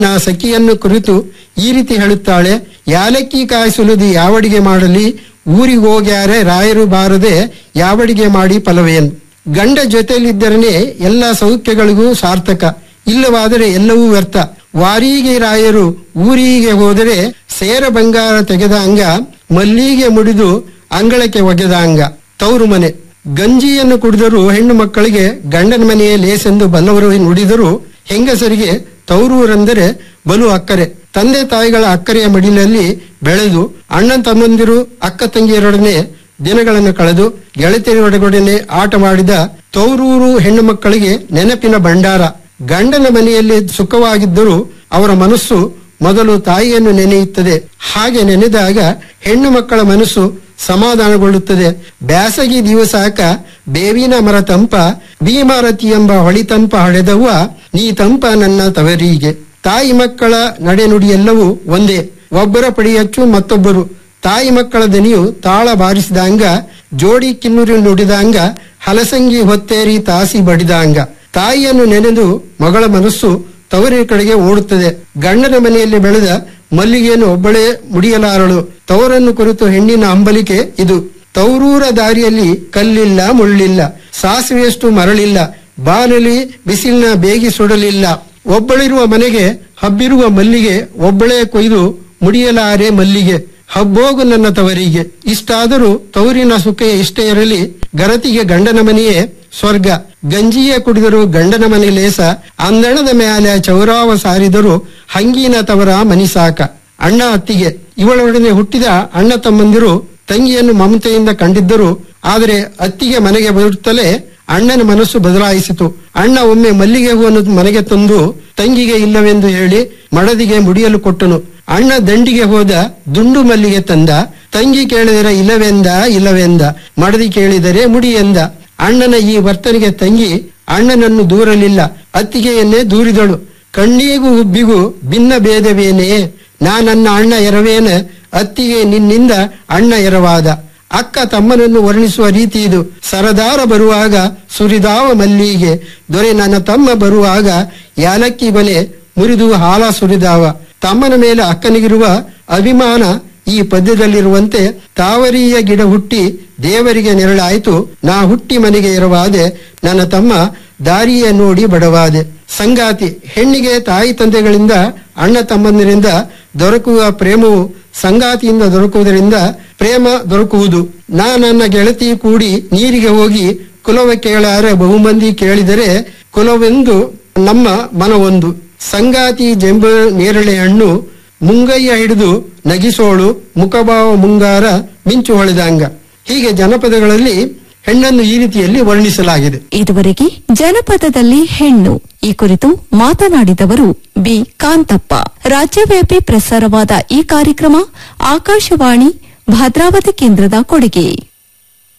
ನಾ ಸಖಿಯನ್ನು ಕುರಿತು ಈ ರೀತಿ ಹೇಳುತ್ತಾಳೆ ಯಾಲಕ್ಕಿ ಕಾಯಿ ಸುಲಿದು ಯಾವಡಿಗೆ ಮಾಡಲಿ ಊರಿಗೆ ಹೋಗ್ಯಾರೆ ರಾಯರು ಬಾರದೆ ಯಾವಡಿಗೆ ಮಾಡಿ ಫಲವೇನ್ ಗಂಡ ಜೊತೆಯಲ್ಲಿದ್ದರನೆ ಎಲ್ಲ ಸೌಖ್ಯಗಳಿಗೂ ಸಾರ್ಥಕ ಇಲ್ಲವಾದರೆ ಎಲ್ಲವೂ ವ್ಯರ್ಥ ವಾರಿಗೆ ರಾಯರು ಊರಿಗೆ ಹೋದರೆ ಸೇರ ಬಂಗಾರ ತೆಗೆದ ಅಂಗ ಮಲ್ಲಿಗೆ ಮುಡಿದು ಅಂಗಳಕ್ಕೆ ಒಗೆದ ಅಂಗ ತವರು ಮನೆ ಗಂಜಿಯನ್ನು ಕುಡಿದರೂ ಹೆಣ್ಣು ಮಕ್ಕಳಿಗೆ ಗಂಡನ ಮನೆಯೇ ಲೇಸೆಂದು ಬಲ್ಲವರು ನುಡಿದರೂ ಹೆಂಗಸರಿಗೆ ತೌರೂರೆಂದರೆ ಬಲು ಅಕ್ಕರೆ ತಂದೆ ತಾಯಿಗಳ ಅಕ್ಕರೆಯ ಮಡಿಲಲ್ಲಿ ಬೆಳೆದು ಅಣ್ಣ ತಮ್ಮಂದಿರು ಅಕ್ಕ ತಂಗಿಯರೊಡನೆ ದಿನಗಳನ್ನು ಕಳೆದು ಗೆಳತಿಯರೊಡಗೊಡನೆ ಆಟವಾಡಿದ ತೌರೂರು ಹೆಣ್ಣು ಮಕ್ಕಳಿಗೆ ನೆನಪಿನ ಭಂಡಾರ ಗಂಡನ ಮನೆಯಲ್ಲಿ ಸುಖವಾಗಿದ್ದರೂ ಅವರ ಮನಸ್ಸು ಮೊದಲು ತಾಯಿಯನ್ನು ನೆನೆಯುತ್ತದೆ ಹಾಗೆ ನೆನೆದಾಗ ಹೆಣ್ಣು ಮಕ್ಕಳ ಮನಸ್ಸು ಸಮಾಧಾನಗೊಳ್ಳುತ್ತದೆ ಬ್ಯಾಸಗಿ ದಿವಸಾಕ ಬೇವಿನ ಮರ ತಂಪ ಭೀಮಾರತಿ ಎಂಬ ಹೊಳಿ ತಂಪ ಹಡೆದವ್ವ ನೀ ತಂಪ ನನ್ನ ತವರಿಗೆ ತಾಯಿ ಮಕ್ಕಳ ನಡೆನುಡಿಯೆಲ್ಲವೂ ಒಂದೇ ಒಬ್ಬರ ಪಡಿಯಚ್ಚು ಮತ್ತೊಬ್ಬರು ತಾಯಿ ಮಕ್ಕಳ ದನಿಯು ತಾಳ ಬಾರಿಸಿದಂಗ ಜೋಡಿ ಕಿನ್ನೂರಿ ನುಡಿದಂಗ ಹಲಸಂಗಿ ಹೊತ್ತೇರಿ ತಾಸಿ ಬಡಿದಂಗ ತಾಯಿಯನ್ನು ನೆನೆದು ಮಗಳ ಮನಸ್ಸು ತವರಿನ ಕಡೆಗೆ ಓಡುತ್ತದೆ ಗಂಡನ ಮನೆಯಲ್ಲಿ ಬೆಳೆದ ಮಲ್ಲಿಗೆಯನ್ನು ಒಬ್ಬಳೇ ಮುಡಿಯಲಾರಳು ತವರನ್ನು ಕುರಿತು ಹೆಣ್ಣಿನ ಅಂಬಲಿಕೆ ಇದು ತೌರೂರ ದಾರಿಯಲ್ಲಿ ಕಲ್ಲಿಲ್ಲ ಮುಳ್ಳಿಲ್ಲ ಸಾಸಿವೆಯಷ್ಟು ಮರಳಿಲ್ಲ ಬಾನಲಿ ಬಿಸಿಲಿನ ಬೇಗಿ ಸುಡಲಿಲ್ಲ ಒಬ್ಬಳಿರುವ ಮನೆಗೆ ಹಬ್ಬಿರುವ ಮಲ್ಲಿಗೆ ಒಬ್ಬಳೇ ಕೊಯ್ದು ಮುಡಿಯಲಾರೆ ಮಲ್ಲಿಗೆ ಹಬ್ಬೋಗು ನನ್ನ ತವರಿಗೆ ಇಷ್ಟಾದರೂ ತವರಿನ ಸುಖ ಎಷ್ಟೇ ಇರಲಿ ಗರತಿಗೆ ಗಂಡನ ಮನೆಯೇ ಸ್ವರ್ಗ ಗಂಜಿಯ ಕುಡಿದರು ಗಂಡನ ಮನೆ ಲೇಸ ಅಂದಣದ ಮ್ಯಾಲೆ ಚೌರಾವ ಸಾರಿದರು ಹಂಗಿನ ತವರ ಮನಿ ಸಾಕ ಅಣ್ಣ ಅತ್ತಿಗೆ ಇವಳೊಡನೆ ಹುಟ್ಟಿದ ಅಣ್ಣ ತಮ್ಮಂದಿರು ತಂಗಿಯನ್ನು ಮಮತೆಯಿಂದ ಕಂಡಿದ್ದರು ಆದರೆ ಅತ್ತಿಗೆ ಮನೆಗೆ ಬರುತ್ತಲೇ ಅಣ್ಣನ ಮನಸ್ಸು ಬದಲಾಯಿಸಿತು ಅಣ್ಣ ಒಮ್ಮೆ ಮಲ್ಲಿಗೆ ಹೂವನ್ನು ಮನೆಗೆ ತಂದು ತಂಗಿಗೆ ಇಲ್ಲವೆಂದು ಹೇಳಿ ಮಡದಿಗೆ ಮುಡಿಯಲು ಕೊಟ್ಟನು ಅಣ್ಣ ದಂಡಿಗೆ ಹೋದ ದುಂಡು ಮಲ್ಲಿಗೆ ತಂದ ತಂಗಿ ಕೇಳಿದರೆ ಇಲ್ಲವೆಂದ ಇಲ್ಲವೆಂದ ಮಡದಿ ಕೇಳಿದರೆ ಮುಡಿಯೆಂದ ಅಣ್ಣನ ಈ ವರ್ತನೆಗೆ ತಂಗಿ ಅಣ್ಣನನ್ನು ದೂರಲಿಲ್ಲ ಅತ್ತಿಗೆಯನ್ನೇ ದೂರಿದಳು ಕಣ್ಣಿಗೂ ಹುಬ್ಬಿಗೂ ಭಿನ್ನ ಭೇದವೇನೇ ನಾನನ್ನ ಅಣ್ಣ ಎರವೇನ ಅತ್ತಿಗೆ ನಿನ್ನಿಂದ ಅಣ್ಣ ಎರವಾದ ಅಕ್ಕ ತಮ್ಮನನ್ನು ವರ್ಣಿಸುವ ರೀತಿ ಇದು ಸರದಾರ ಬರುವಾಗ ಸುರಿದಾವ ಮಲ್ಲಿಗೆ ದೊರೆ ನನ್ನ ತಮ್ಮ ಬರುವಾಗ ಯಾಲಕ್ಕಿ ಬಲೆ ಮುರಿದು ಹಾಲ ಸುರಿದಾವ ತಮ್ಮನ ಮೇಲೆ ಅಕ್ಕನಿಗಿರುವ ಅಭಿಮಾನ ಈ ಪದ್ಯದಲ್ಲಿರುವಂತೆ ತಾವರಿಯ ಗಿಡ ಹುಟ್ಟಿ ದೇವರಿಗೆ ನೆರಳಾಯಿತು ನಾ ಹುಟ್ಟಿ ಮನೆಗೆ ಎರವಾದೆ ನನ್ನ ತಮ್ಮ ದಾರಿಯ ನೋಡಿ ಬಡವಾದೆ ಸಂಗಾತಿ ಹೆಣ್ಣಿಗೆ ತಾಯಿ ತಂದೆಗಳಿಂದ ಅಣ್ಣ ತಮ್ಮಂದಿರಿಂದ ದೊರಕುವ ಪ್ರೇಮವು ಸಂಗಾತಿಯಿಂದ ದೊರಕುವುದರಿಂದ ಪ್ರೇಮ ದೊರಕುವುದು ನಾ ನನ್ನ ಗೆಳತಿ ಕೂಡಿ ನೀರಿಗೆ ಹೋಗಿ ಕುಲವ ಕೇಳಾರೆ ಬಹುಮಂದಿ ಕೇಳಿದರೆ ಕುಲವೆಂದು ನಮ್ಮ ಮನವೊಂದು ಸಂಗಾತಿ ಜಂಬ ನೇರಳೆ ಹಣ್ಣು ಮುಂಗಯ್ಯ ಹಿಡಿದು ನಗಿಸೋಳು ಮುಖಭಾವ ಮುಂಗಾರ ಮಿಂಚು ಹೊಳೆದಂಗ ಹೀಗೆ ಜನಪದಗಳಲ್ಲಿ ಹೆಣ್ಣನ್ನು ಈ ರೀತಿಯಲ್ಲಿ ವರ್ಣಿಸಲಾಗಿದೆ ಇದುವರೆಗೆ ಜನಪದದಲ್ಲಿ ಹೆಣ್ಣು ಈ ಕುರಿತು ಮಾತನಾಡಿದವರು ಬಿ ಕಾಂತಪ್ಪ ರಾಜ್ಯವ್ಯಾಪಿ ಪ್ರಸಾರವಾದ ಈ ಕಾರ್ಯಕ್ರಮ ಆಕಾಶವಾಣಿ ಭದ್ರಾವತಿ ಕೇಂದ್ರದ ಕೊಡುಗೆ